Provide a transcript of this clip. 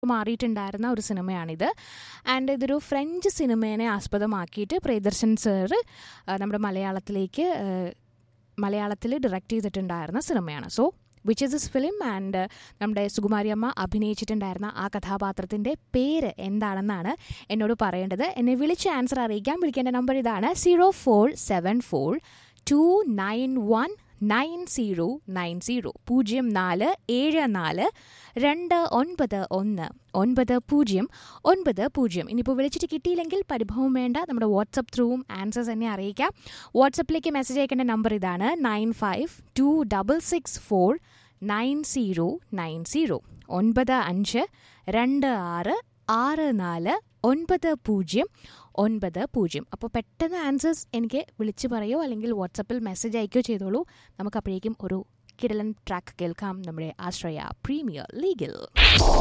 മാറിയിട്ടുണ്ടായിരുന്ന ഒരു സിനിമയാണിത് ആൻഡ് ഇതൊരു ഫ്രഞ്ച് സിനിമേനെ ആസ്പദമാക്കിയിട്ട് പ്രിയദർശൻ സാറ് നമ്മുടെ മലയാളത്തിലേക്ക് മലയാളത്തിൽ ഡയറക്റ്റ് ചെയ്തിട്ടുണ്ടായിരുന്ന സിനിമയാണ് so which is this film and നമ്മുടെ സുകുമാരിയമ്മ അഭിനയിച്ചിട്ടുണ്ടായിരുന്ന ആ കഥാപാത്രത്തിൻ്റെ പേര് എന്താണെന്നാണ് എന്നോട് പറയേണ്ടത് എന്നെ വിളിച്ച് ആൻസർ അറിയിക്കാൻ വിളിക്കേണ്ട നമ്പർ ഇതാണ് zero four seven four two nine one nine zero nine zero പൂജ്യം നാല് ഏഴ് നാല് രണ്ട് ഒൻപത് ഒന്ന് ഒൻപത് പൂജ്യം ഒൻപത് പൂജ്യം ഇനിയിപ്പോൾ വിളിച്ചിട്ട് കിട്ടിയില്ലെങ്കിൽ പരിഭവം വേണ്ട നമ്മുടെ വാട്സപ്പ് ത്രൂവും ആൻസേഴ്സ് എന്നെ അറിയിക്കാം വാട്സപ്പിലേക്ക് മെസ്സേജ് അയക്കേണ്ട നമ്പർ ഇതാണ് nine five two double six four nine zero nine zero ഒൻപത് അഞ്ച് രണ്ട് ആറ് ആറ് നാല് ഒൻപത് പൂജ്യം ഒൻപത് പൂജ്യം അപ്പോൾ പെട്ടെന്ന് ആൻസേഴ്സ് എനിക്ക് വിളിച്ചു പറയോ അല്ലെങ്കിൽ വാട്സപ്പിൽ മെസ്സേജ് അയക്കുകയോ ചെയ്തോളൂ നമുക്ക് അപ്പോഴേക്കും ഒരു കിരലൻ ട്രാക്ക് കേൾക്കാം നമ്മുടെ ആശ്രയ പ്രീമിയർ ലീഗിൽ